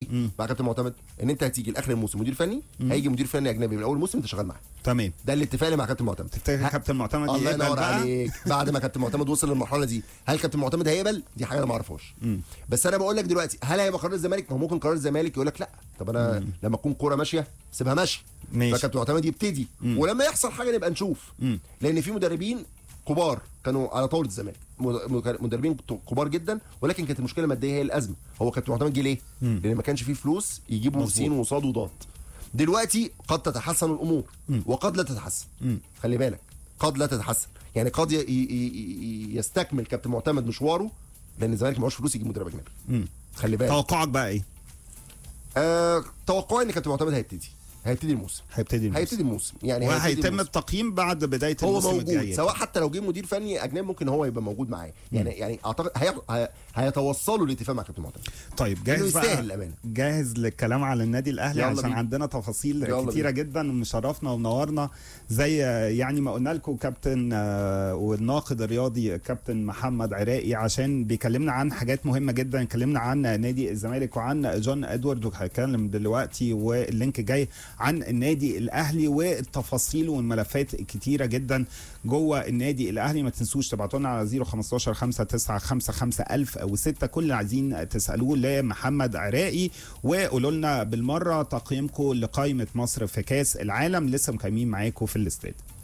مع كابتن معتمد ان انت هتيجي لاخر الموسم مدير فني هيجي مدير فني اجنبي من اول الموسم انت شغال معاه تمام ده الاتفاق اللي مع كابتن معتمد تفتكر ه- كابتن معتمد الله يقبل ينور بقى؟ عليك بعد ما كابتن معتمد وصل للمرحله دي هل كابتن معتمد هيقبل دي حاجه انا ما اعرفهاش بس انا بقول لك دلوقتي هل هيبقى قرار الزمالك ما هو ممكن قرار الزمالك يقول لك لا طب انا لما تكون كوره ماشيه سيبها ماشيه ماشي. فكابتن معتمد يبتدي ولما يحصل حاجه نبقى نشوف لان في مدربين كبار كانوا على طاوله الزمالك مد- مدربين كبار جدا ولكن كانت المشكله الماديه هي الازمه هو كابتن معتمد جه ليه؟ لان ما كانش فيه فلوس يجيبوا مظبوط. سين وصاد وضاد دلوقتي قد تتحسن الامور وقد لا تتحسن خلي بالك قد لا تتحسن يعني قد ي- ي- ي- يستكمل كابتن معتمد مشواره لان الزمالك معهوش فلوس يجيب مدرب اجنبي خلي بالك توقعك بقى ايه؟ آه توقعي ان كابتن معتمد هيبتدي هيبتدي الموسم هيبتدي الموسم. هيبتدي الموسم يعني هيبتدي وهيتم الموسم. التقييم بعد بدايه هو الموسم موجود الجاي سواء حتى لو جه مدير فني اجنبي ممكن هو يبقى موجود معاه يعني يعني اعتقد هي... هي... هيتوصلوا لاتفاق مع كابتن معتمد طيب إنه جاهز بقى يستاهل الأمانة. جاهز للكلام على النادي الاهلي يلا عشان بينا. عندنا تفاصيل يلا كتيره بينا. جدا ومشرفنا ومنورنا زي آه، يعني ما قلنا لكم كابتن آه، والناقد الرياضي كابتن محمد عراقي عشان بيكلمنا عن حاجات مهمه جدا اتكلمنا عن نادي الزمالك وعن جون ادوارد وهيتكلم دلوقتي واللينك جاي عن النادي الاهلي والتفاصيل والملفات الكتيره جدا جوه النادي الاهلي ما تنسوش تبعتوا لنا على 015 5955 1000 او 6 كل اللي عايزين تسالوه لمحمد عراقي وقولوا لنا بالمره تقييمكم لقائمه مصر في كاس العالم لسه مقيمين معاكم في الاستاد